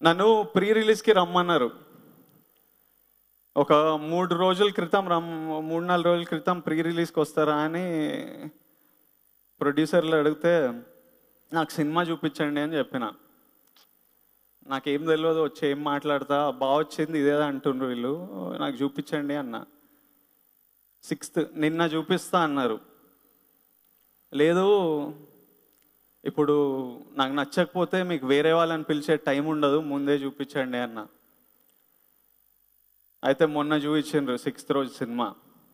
నన్ను ప్రీ రిలీజ్కి రమ్మన్నారు ఒక మూడు రోజుల క్రితం రమ్ మూడు నాలుగు రోజుల క్రితం ప్రీ రిలీజ్కి వస్తారా అని ప్రొడ్యూసర్లు అడిగితే నాకు సినిమా చూపించండి అని చెప్పిన నాకేం తెలియదు వచ్చి ఏం మాట్లాడతా బాగా వచ్చింది ఇదేదా అంటుండ్రు వీళ్ళు నాకు చూపించండి అన్న సిక్స్త్ నిన్న చూపిస్తా అన్నారు లేదు ఇప్పుడు నాకు నచ్చకపోతే మీకు వేరే వాళ్ళని పిలిచే టైం ఉండదు ముందే చూపించండి అన్న అయితే మొన్న చూపించిండ్రు సిక్స్త్ రోజు సినిమా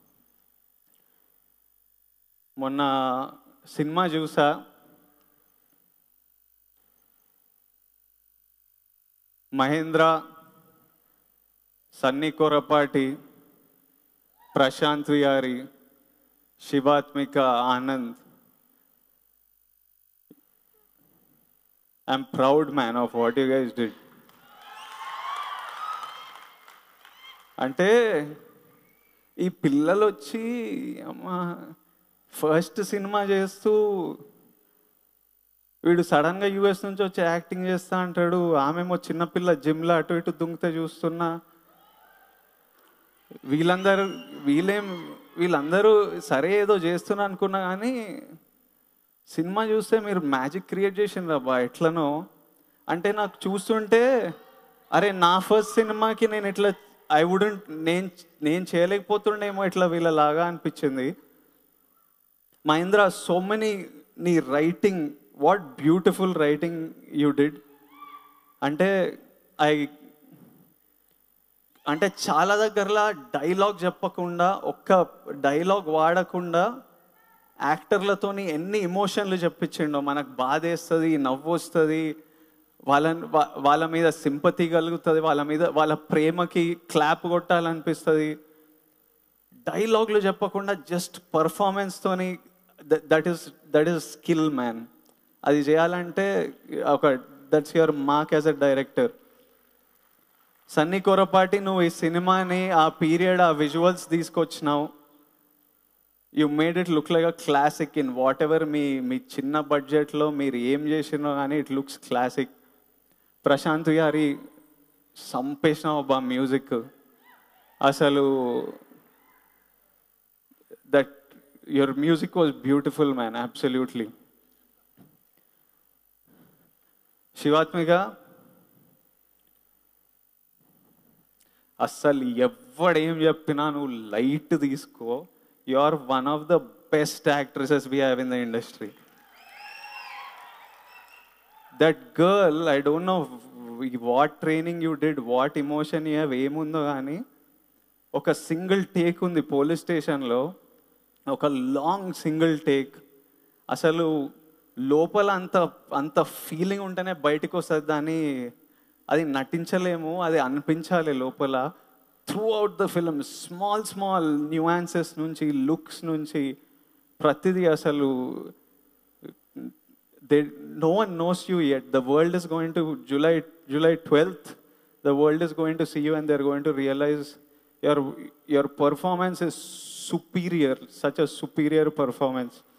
మొన్న సినిమా చూసా Mahendra Sunny Korapati Prashanth Vihari Shivathmika Anand I'm proud man of what you guys did అంటే ఈ పిల్లలు వచ్చి అమ్మా ఫస్ట్ సినిమా చేస్తూ వీడు సడన్గా యూఎస్ నుంచి వచ్చి యాక్టింగ్ చేస్తా అంటాడు ఆమెమో చిన్నపిల్ల జిమ్లో అటు ఇటు దుంగితే చూస్తున్నా వీళ్ళందరూ వీళ్ళేం వీళ్ళందరూ సరే ఏదో చేస్తున్నా అనుకున్నా కానీ సినిమా చూస్తే మీరు మ్యాజిక్ క్రియేట్ చేసిండ్రు అబ్బా ఎట్లనో అంటే నాకు చూస్తుంటే అరే నా ఫస్ట్ సినిమాకి నేను ఇట్లా ఐ వుడెంట్ నేను నేను చేయలేకపోతుండేమో ఇట్లా వీళ్ళలాగా అనిపించింది మహేంద్ర సో మెనీ నీ writing what beautiful writing you did అంటే ఐ అంటే చాలా దగ్గరలా డైలాగ్ చెప్పకుండా ఒక్క డైలాగ్ వాడకుండా యాక్టర్లతోని ఎన్ని ఎమోషన్లు చెప్పించిండో మనకు బాధ వేస్తుంది నవ్వు వస్తుంది వాళ్ళ వా- వాళ్ళ మీద సింపతి కలుగుతుంది వాళ్ళ మీద వాళ్ళ ప్రేమకి క్లాప్ కొట్టాలనిపిస్తుంది డైలాగ్లు చెప్పకుండా జస్ట్ పర్ఫార్మెన్స్తోని that is that is skill man అది చేయాలంటే ఒక that's your mark as a director Sunny Korapati నువ్వు ఈ సినిమాని ఆ పీరియడ్ ఆ విజువల్స్ తీసుకొచ్చినావు you made it look like a classic in whatever మీ మీ చిన్న బడ్జెట్లో మీరు ఏం చేసినో కానీ ఇట్ లుక్స్ క్లాసిక్ ప్రశాంత్ గారి సంపేసిన బా మ్యూజిక్ అసలు that your music was beautiful man absolutely Shivathmika అస్సలు ఎవడేం చెప్పినా నువ్వు లైట్ తీసుకో you are one of the best actresses we have in the industry that girl I don't know what training you did what emotion you have ఏముందో కానీ ఒక single take ఉంది police స్టేషన్లో ఒక లాంగ్ సింగిల్ టేక్ అసలు లోపల అంత అంత ఫీలింగ్ ఉంటేనే బయటకు వస్తుంది దాన్ని అది నటించలేము అది అనిపించాలి లోపల throughout the film small small nuances నుంచి లుక్స్ నుంచి ప్రతిదీ అసలు they no one knows you yet the world is going to july july 12th the world is going to see you and they're going to realize your your performance is superior such a superior performance